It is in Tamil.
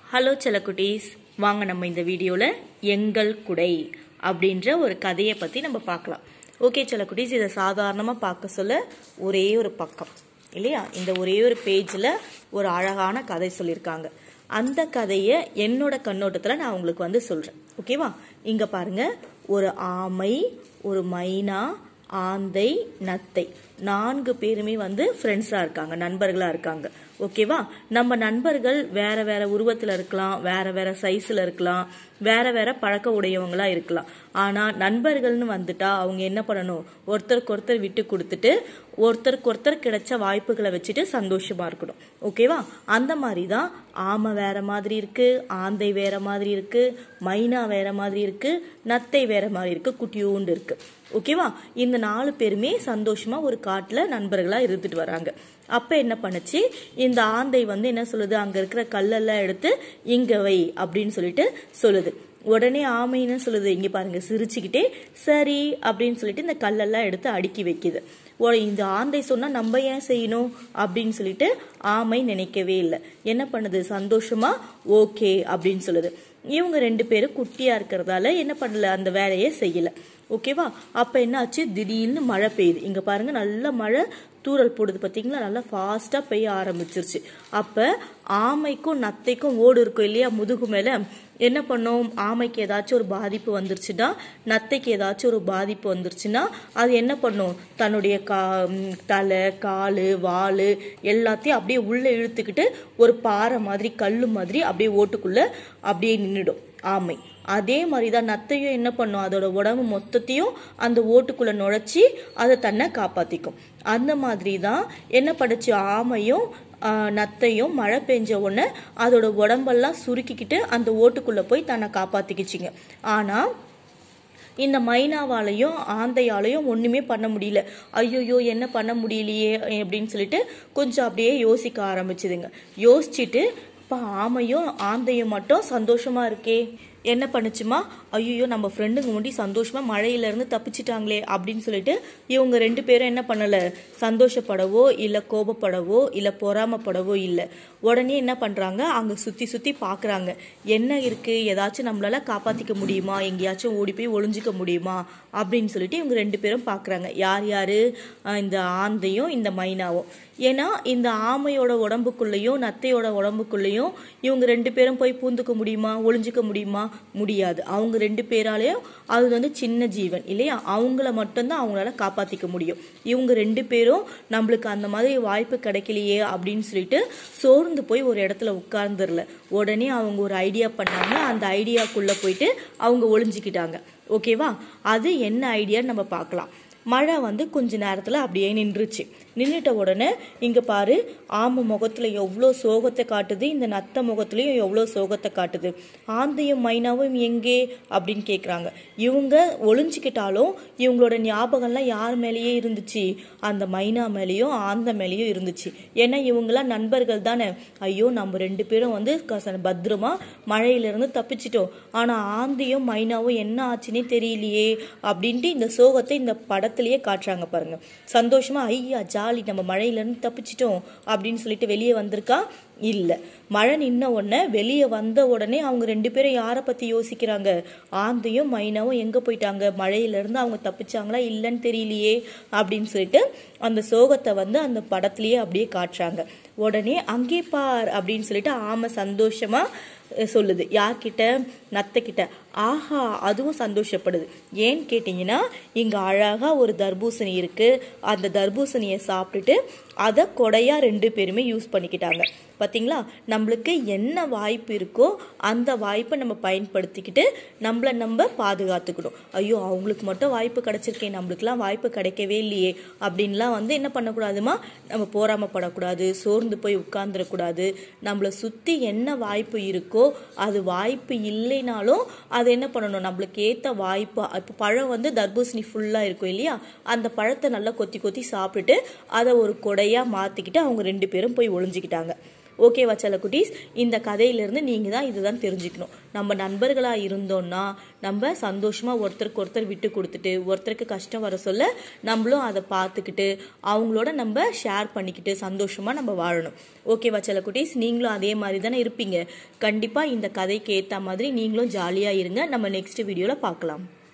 ஹலோ செல்லக்குட்டீஸ் வாங்க நம்ம இந்த வீடியோவில் எங்கள் குடை அப்படின்ற ஒரு கதையை பற்றி நம்ம பார்க்கலாம் ஓகே செல்லக்குட்டீஸ் இதை சாதாரணமாக பார்க்க சொல்ல ஒரே ஒரு பக்கம் இல்லையா இந்த ஒரே ஒரு பேஜில் ஒரு அழகான கதை சொல்லியிருக்காங்க அந்த கதையை என்னோட கண்ணோட்டத்தில் நான் உங்களுக்கு வந்து சொல்கிறேன் ஓகேவா இங்கே பாருங்க ஒரு ஆமை ஒரு மைனா ஆந்தை நத்தை நான்கு பேருமே வந்து ஃப்ரெண்ட்ஸாக இருக்காங்க நண்பர்களாக இருக்காங்க ஓகேவா நம்ம நண்பர்கள் வேற வேற உருவத்தில் இருக்கலாம் வேற வேற சைஸில் இருக்கலாம் வேற வேற பழக்க உடையவங்களா இருக்கலாம் ஆனால் நண்பர்கள்னு வந்துட்டா அவங்க என்ன பண்ணணும் ஒருத்தருக்கு ஒருத்தர் விட்டு கொடுத்துட்டு ஒருத்தருக்கு ஒருத்தர் கிடைச்ச வாய்ப்புகளை வச்சுட்டு சந்தோஷமா இருக்கணும் ஓகேவா அந்த மாதிரி தான் ஆமை வேற மாதிரி இருக்கு ஆந்தை வேற மாதிரி இருக்கு மைனா வேற மாதிரி இருக்கு நத்தை வேற மாதிரி இருக்கு குட்டியூண்டு இருக்கு ஓகேவா இந்த நாலு பேருமே சந்தோஷமா ஒரு காட்டுல நண்பர்களா இருந்துட்டு வராங்க அப்ப என்ன பண்ணுச்சு இந்த ஆந்தை வந்து என்ன சொல்லுது அங்க இருக்கிற கல்லெல்லாம் எடுத்து இங்க வை அப்படின்னு சொல்லிட்டு சொல்லுது உடனே ஆமை என்ன சொல்லுது இங்க பாருங்க சிரிச்சுக்கிட்டே சரி அப்படின்னு சொல்லிட்டு இந்த கல்லெல்லாம் எடுத்து அடுக்கி வைக்குது உட- இந்த ஆந்தை சொன்னா நம்ம ஏன் செய்யணும் அப்படின்னு சொல்லிட்டு ஆமை நினைக்கவே இல்லை என்ன பண்ணுது சந்தோஷமா ஓகே அப்படின்னு சொல்லுது இவங்க ரெண்டு பேரும் குட்டியா இருக்கிறதால என்ன பண்ணல அந்த வேலையை செய்யல ஓகேவா அப்ப என்ன ஆச்சு திடீர்னு மழை பெய்யுது இங்க பாருங்க நல்ல மழை தூறல் போடுது பாத்தீங்களா நல்லா ஃபாஸ்டா பெய்ய ஆரம்பிச்சிருச்சு அப்ப ஆமைக்கும் நத்தைக்கும் ஓடு இருக்கும் இல்லையா முதுகு மேல என்ன பண்ணும் ஆமைக்கு ஏதாச்சும் ஒரு பாதிப்பு வந்துருச்சுன்னா நத்தைக்கு ஏதாச்சும் ஒரு பாதிப்பு வந்துருச்சுன்னா அது என்ன பண்ணும் தன்னுடைய கா ம், தலை காலு வாலு எல்லாத்தையும் அப்படியே உள்ள இழுத்துக்கிட்டு ஒரு பாறை மாதிரி கல்லு மாதிரி அப்படியே ஓட்டுக்குள்ள அப்படியே நின்றுடும் ஆமை அதே மாதிரி தான் நத்தையும் என்ன பண்ணும் அதோட உடம்பு மொத்தத்தையும் அந்த ஓட்டுக்குள்ள நுழைச்சி அதை தன்னை காப்பாத்திக்கும் அந்த மாதிரி தான் என்ன பண்ணுச்சு ஆமையும் ஆஹ், நத்தையும் மழை பெஞ்ச உடனே அதோட உடம்பெல்லாம் சுருக்கிக்கிட்டு அந்த ஓட்டுக்குள்ள போய் தன்னை காப்பாத்திக்கிச்சிங்க ஆனா இந்த மைனாவாலையும் ஆந்தையாலையும் ஒண்ணுமே பண்ண முடியல ஐயோயோ என்ன பண்ண முடியலையே அப்படின்னு சொல்லிட்டு கொஞ்சம் அப்படியே யோசிக்க ஆரம்பிச்சுதுங்க யோசிச்சுட்டு இப்போ ஆமையும் ஆந்தையும் மட்டும் சந்தோஷமா இருக்கே என்ன பண்ணுச்சுமா ஐயோ நம்ம ஃப்ரெண்டுங்க முடி சந்தோஷமா மழையில இருந்து தப்பிச்சிட்டாங்களே அப்படின்னு சொல்லிட்டு இவங்க ரெண்டு பேரும் என்ன பண்ணல சந்தோஷப்படவோ இல்ல கோபப்படவோ இல்ல பொறாமப்படவோ இல்ல உடனே என்ன பண்றாங்க அங்க சுத்தி சுத்தி பாக்குறாங்க என்ன இருக்கு ஏதாச்சும் நம்மளால காப்பாத்திக்க முடியுமா எங்கேயாச்சும் ஓடி போய் ஒளிஞ்சுக்க முடியுமா அப்படின்னு சொல்லிட்டு இவங்க ரெண்டு பேரும் பாக்குறாங்க யார் யாரு அஹ் இந்த ஆந்தையும் இந்த மைனாவும் ஏன்னா இந்த ஆமையோட உடம்புக்குள்ளேயும் நத்தையோட உடம்புக்குள்ளேயும் இவங்க ரெண்டு பேரும் போய் பூந்துக்க முடியுமா ஒளிஞ்சுக்க முடியுமா முடியாது அவங்க ரெண்டு பேராலையும் அது வந்து சின்ன ஜீவன் இல்லையா அவங்கள மட்டும்தான் அவங்களால காப்பாத்திக்க முடியும் இவங்க ரெண்டு பேரும் நம்மளுக்கு அந்த மாதிரி வாய்ப்பு கிடைக்கலையே அப்படின்னு சொல்லிட்டு சோர்ந்து போய் ஒரு இடத்துல உட்கார்ந்துடல உடனே அவங்க ஒரு ஐடியா பண்ணாங்க அந்த ஐடியாக்குள்ள போயிட்டு அவங்க ஒளிஞ்சுக்கிட்டாங்க ஓகேவா அது என்ன ஐடியான்னு நம்ம பார்க்கலாம் மழை வந்து கொஞ்ச நேரத்துல அப்படியே நின்றுச்சு நின்றுட்ட உடனே இங்க பாரு ஆமை முகத்துல எவ்வளோ சோகத்தை காட்டுது இந்த நத்த முகத்துலயும் எவ்வளோ சோகத்தை காட்டுது ஆந்தையும் மைனாவும் எங்கே அப்படின்னு கேக்குறாங்க இவங்க ஒளிஞ்சுக்கிட்டாலும் இவங்களோட ஞாபகம்லாம் யார் மேலேயே இருந்துச்சு அந்த மைனா மேலேயும் ஆந்த மேலேயும் இருந்துச்சு ஏன்னா இவங்கெல்லாம் நண்பர்கள் தானே ஐயோ நம்ம ரெண்டு பேரும் வந்து க- பத்திரமா மழையிலிருந்து தப்பிச்சிட்டோம் ஆனா ஆந்தையும் மைனாவும் என்ன ஆச்சுன்னே தெரியலையே அப்படின்ட்டு இந்த சோகத்தை இந்த படத்திலேயே காட்டுறாங்க பாருங்க சந்தோஷமா ஐயா ஜாலி நம்ம மழையில இருந்து தப்பிச்சிட்டோம் அப்படின்னு சொல்லிட்டு வெளியே வந்திருக்கா இல்ல மழை நின்ன உடனே வெளியே வந்த உடனே அவங்க ரெண்டு பேரும் யாரை பத்தி யோசிக்கிறாங்க ஆந்தையும் மைனாவும் எங்க போயிட்டாங்க மழையில இருந்து அவங்க தப்பிச்சாங்களா இல்லைன்னு தெரியலையே அப்படின்னு சொல்லிட்டு அந்த சோகத்தை வந்து அந்த படத்திலேயே அப்படியே காட்டுறாங்க உடனே அங்கே பார் அப்படின்னு சொல்லிட்டு ஆமை சந்தோஷமா அஹ், சொல்லுது யார்கிட்ட நத்தை கிட்ட ஆஹா அதுவும் சந்தோஷப்படுது ஏன்னு கேட்டிங்கன்னா இங்க அழகா ஒரு தர்பூசணி இருக்கு அந்த தர்பூசணியை சாப்பிட்டுட்டு அதை கொடையா ரெண்டு பேருமே யூஸ் பண்ணிக்கிட்டாங்க பாத்தீங்களா நம்மளுக்கு என்ன வாய்ப்பு இருக்கோ அந்த வாய்ப்பை நம்ம பயன்படுத்திக்கிட்டு நம்மள நம்ம பாதுகாத்துக்கணும் ஐயோ அவங்களுக்கு மட்டும் வாய்ப்பு கிடைச்சிருக்கேன் நம்மளுக்குலாம் வாய்ப்பு கிடைக்கவே இல்லையே அப்படின்லாம் வந்து என்ன பண்ணக்கூடாதுமா நம்ம போராமப்படக்கூடாது சோர்ந்து போய் உட்கார்ந்துடக்கூடாது நம்மளை சுத்தி என்ன வாய்ப்பு இருக்கோ அது வாய்ப்பு இல்லைனாலும் அது என்ன பண்ணணும் நம்மளுக்கு ஏத்த வாய்ப்பு இப்போ பழம் வந்து தர்பூசணி ஃபுல்லா இருக்கும் இல்லையா அந்த பழத்தை நல்லா கொத்தி கொத்தி சாப்பிட்டுட்டு அதை ஒரு கொடையா மாத்திக்கிட்டு அவங்க ரெண்டு பேரும் போய் ஒளிஞ்சுக்கிட்டாங்க ஓகேவா செல்லக்குட்டீஸ் இந்த கதையிலிருந்து நீங்கள் தான் இதுதான் தெரிஞ்சுக்கணும் நம்ம நண்பர்களாக இருந்தோம்னா நம்ம சந்தோஷமாக ஒருத்தருக்கு ஒருத்தர் விட்டு கொடுத்துட்டு ஒருத்தருக்கு கஷ்டம் வர சொல்ல நம்மளும் அதை பார்த்துக்கிட்டு அவங்களோட நம்ம ஷேர் பண்ணிக்கிட்டு சந்தோஷமாக நம்ம வாழணும் ஓகேவா செல்லக்குட்டீஸ் நீங்களும் அதே மாதிரி தானே இருப்பீங்க கண்டிப்பாக இந்த கதைக்கு ஏற்ற மாதிரி நீங்களும் ஜாலியாக இருங்க நம்ம நெக்ஸ்ட் வீடியோவில் பார்க்கலாம்